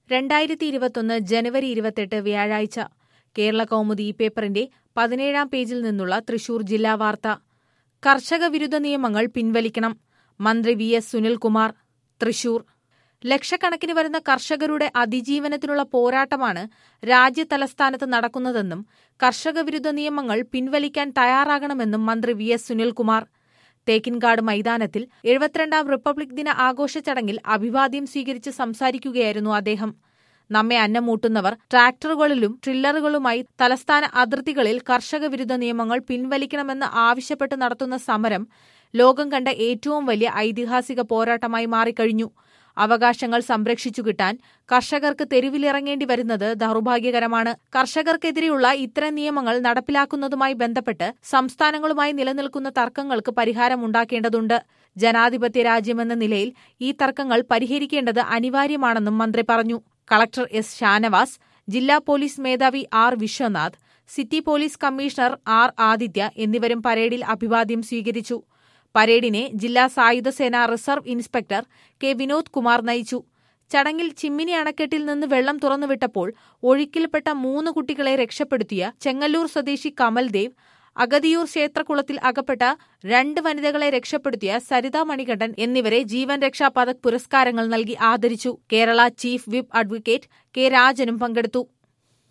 രണ്ടായിരത്തി ഇരുപത്തൊന്ന് ജനുവരി ഇരുപത്തെട്ട് വ്യാഴാഴ്ച കേരള കൗമുദി ഈ പേപ്പറിന്റെ പതിനേഴാം പേജിൽ നിന്നുള്ള തൃശൂർ ജില്ലാ വാർത്ത കർഷക വിരുദ്ധ നിയമങ്ങൾ പിൻവലിക്കണം മന്ത്രി വി എസ് സുനിൽകുമാർ തൃശൂർ ലക്ഷക്കണക്കിന് വരുന്ന കർഷകരുടെ അതിജീവനത്തിനുള്ള പോരാട്ടമാണ് രാജ്യതലസ്ഥാനത്ത് നടക്കുന്നതെന്നും കർഷക വിരുദ്ധ നിയമങ്ങൾ പിൻവലിക്കാൻ തയ്യാറാകണമെന്നും മന്ത്രി വി എസ് സുനിൽകുമാർ തേക്കിൻകാട് മൈതാനത്തിൽ എഴുപത്തിരണ്ടാം റിപ്പബ്ലിക് ദിന ആഘോഷ ചടങ്ങിൽ അഭിവാദ്യം സ്വീകരിച്ച് സംസാരിക്കുകയായിരുന്നു അദ്ദേഹം നമ്മെ അന്നമൂട്ടുന്നവർ ട്രാക്ടറുകളിലും ട്രില്ലറുകളുമായി തലസ്ഥാന അതിർത്തികളിൽ കർഷക വിരുദ്ധ നിയമങ്ങൾ പിൻവലിക്കണമെന്ന് ആവശ്യപ്പെട്ട് നടത്തുന്ന സമരം ലോകം കണ്ട ഏറ്റവും വലിയ ഐതിഹാസിക പോരാട്ടമായി മാറിക്കഴിഞ്ഞു അവകാശങ്ങൾ സംരക്ഷിച്ചു കിട്ടാൻ കർഷകർക്ക് തെരുവിലിറങ്ങേണ്ടി വരുന്നത് ദൗർഭാഗ്യകരമാണ് കർഷകർക്കെതിരെയുള്ള ഇത്തരം നിയമങ്ങൾ നടപ്പിലാക്കുന്നതുമായി ബന്ധപ്പെട്ട് സംസ്ഥാനങ്ങളുമായി നിലനിൽക്കുന്ന തർക്കങ്ങൾക്ക് പരിഹാരമുണ്ടാക്കേണ്ടതുണ്ട് ജനാധിപത്യ രാജ്യമെന്ന നിലയിൽ ഈ തർക്കങ്ങൾ പരിഹരിക്കേണ്ടത് അനിവാര്യമാണെന്നും മന്ത്രി പറഞ്ഞു കളക്ടർ എസ് ഷാനവാസ് ജില്ലാ പോലീസ് മേധാവി R Viswanath city police commissioner R Aditya എന്നിവരും പരേഡിൽ അഭിവാദ്യം സ്വീകരിച്ചു പരേഡിനെ ജില്ലാ സായുധ സേന reserve inspector K Vinod Kumar നയിച്ചു ചടങ്ങിൽ ചിമ്മിനി അണക്കെട്ടിൽ നിന്ന് വെള്ളം തുറന്നുവിട്ടപ്പോൾ ഒഴുക്കിൽപ്പെട്ട മൂന്ന് കുട്ടികളെ രക്ഷപ്പെടുത്തിയ ചെങ്ങല്ലൂർ സ്വദേശി കമൽദേവ് അഗതിയൂർ ക്ഷേത്രകുളത്തിൽ അകപ്പെട്ട രണ്ട് വനിതകളെ രക്ഷപ്പെടുത്തിയ സരിത മണികണ്ഠൻ എന്നിവരെ ജീവൻ രക്ഷാ പതക് പുരസ്കാരങ്ങൾ നൽകി ആദരിച്ചു Kerala chief whip advocate K രാജനും പങ്കെടുത്തു